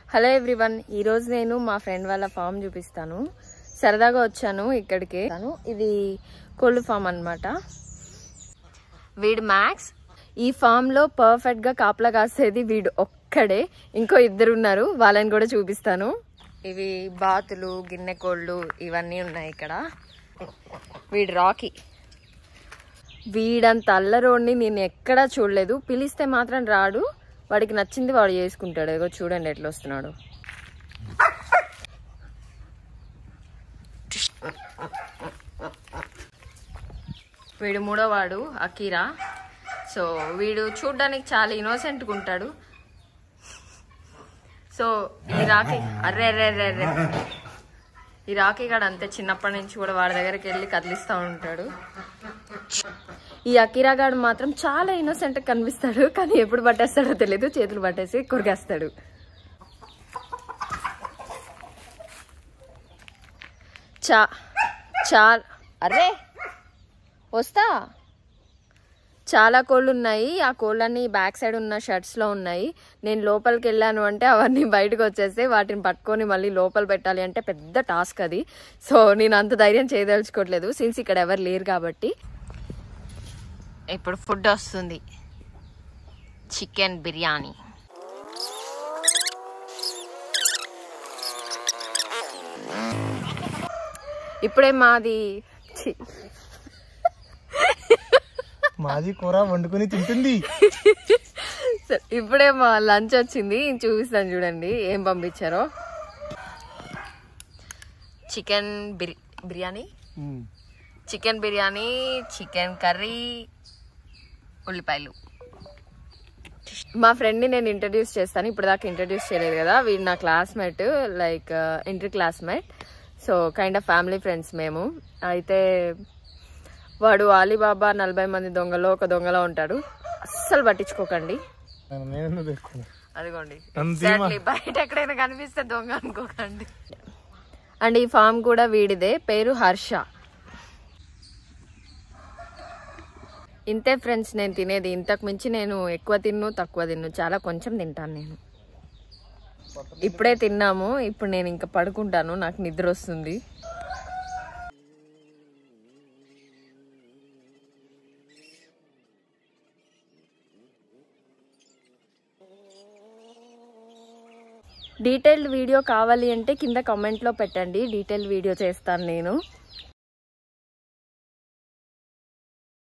Hello everyone ఈరోజు నేను మా ఫ్రెండ్ వాళ్ళ ఫామ్ చూపిస్తాను సరదాగా వచ్చాను ఇక్కడికి తాను ఇది కోళ్ళు ఫామ్ అన్నమాట వీడు మ్యాక్స్ ఈ ఫామ్లో పర్ఫెక్ట్గా కాపలా కాసేది వీడు ఒక్కడే ఇంకో ఇద్దరు ఉన్నారు వాళ్ళని కూడా చూపిస్తాను ఇవి బాతులు గిన్నె కోళ్ళు ఇవన్నీ ఉన్నాయి ఇక్కడ వీడు రాకీ వీడంత అల్లరోడ్ని నేను ఎక్కడా చూడలేదు పిలిస్తే మాత్రం రాడు వాడికి నచ్చింది వాడు చేసుకుంటాడు ఇగో చూడండి ఎట్లా వస్తున్నాడు వీడు మూడో వాడు అకీరా సో వీడు చూడ్డానికి చాలా ఇన్నోసెంట్గా ఉంటాడు సో ఈ రాఖీ అర్రే అర్రే అర్రే అర్రే ఈ రాఖీ గాడు అంతే చిన్నప్పటి నుంచి కూడా వాడి దగ్గరికి వెళ్ళి కదిలిస్తూ ఉంటాడు ఈ అకీరా గాడు మాత్రం చాలా ఇన్నోసెంట్ కనిపిస్తాడు కానీ ఎప్పుడు పట్టేస్తాడో తెలియదు చేతులు పట్టేసి కొరికేస్తాడు చా చా అరే వస్తా చాలా కోళ్ళు ఉన్నాయి ఆ కోళ్ళన్నీ బ్యాక్ సైడ్ ఉన్న షర్ట్స్లో ఉన్నాయి నేను లోపలికి వెళ్ళాను అంటే అవన్నీ బయటకు వచ్చేస్తే వాటిని పట్టుకొని మళ్ళీ లోపల పెట్టాలి అంటే పెద్ద టాస్క్ అది సో నేను అంత ధైర్యం చేయదలుచుకోవట్లేదు సిన్స్ ఇక్కడ ఎవరు లేరు కాబట్టి ఇప్పుడు ఫుడ్ వస్తుంది చికెన్ బిర్యానీ ఇప్పుడే మాది ఛీ, మాది కూర వండుకొని తింటుంది సరే, ఇప్పుడే మా లంచ్ వచ్చింది చూపిస్తాను చూడండి ఏం పంపించారో చికెన్ బిర్ biryani chicken biryani chicken curry ఉల్లిపాయలు మా ఫ్రెండ్ని నేను ఇంట్రడ్యూస్ చేస్తాను ఇప్పుడు దాకా ఇంట్రడ్యూస్ చేయలేదు కదా వీడు నా classmate like inter classmate so kind of family friends మేము అయితే వాడు అలీబాబా నలభై మంది దొంగలో ఒక దొంగలో ఉంటాడు అస్సలు పట్టించుకోకండి నేను తెచ్చుకున్నా అదిగోండి అంతిమ. Exactly. బయట ఎక్కడైనా కనిపిస్తే దొంగ అనుకోకండి అండ్ ఈ ఫామ్ కూడా వీడిదే పేరు హర్ష ఇంతే ఫ్రెండ్స్ నేను తినేది ఇంతకు మించి నేను ఎక్కువ తిన్ను తక్కువ తిన్ను చాలా కొంచెం తింటాను నేను ఇప్పుడే తిన్నాము ఇప్పుడు నేను ఇంకా పడుకుంటాను నాకు నిద్ర వస్తుంది డీటెయిల్డ్ వీడియో కావాలి అంటే కింద కామెంట్లో పెట్టండి డీటెయిల్ వీడియో చేస్తాను నేను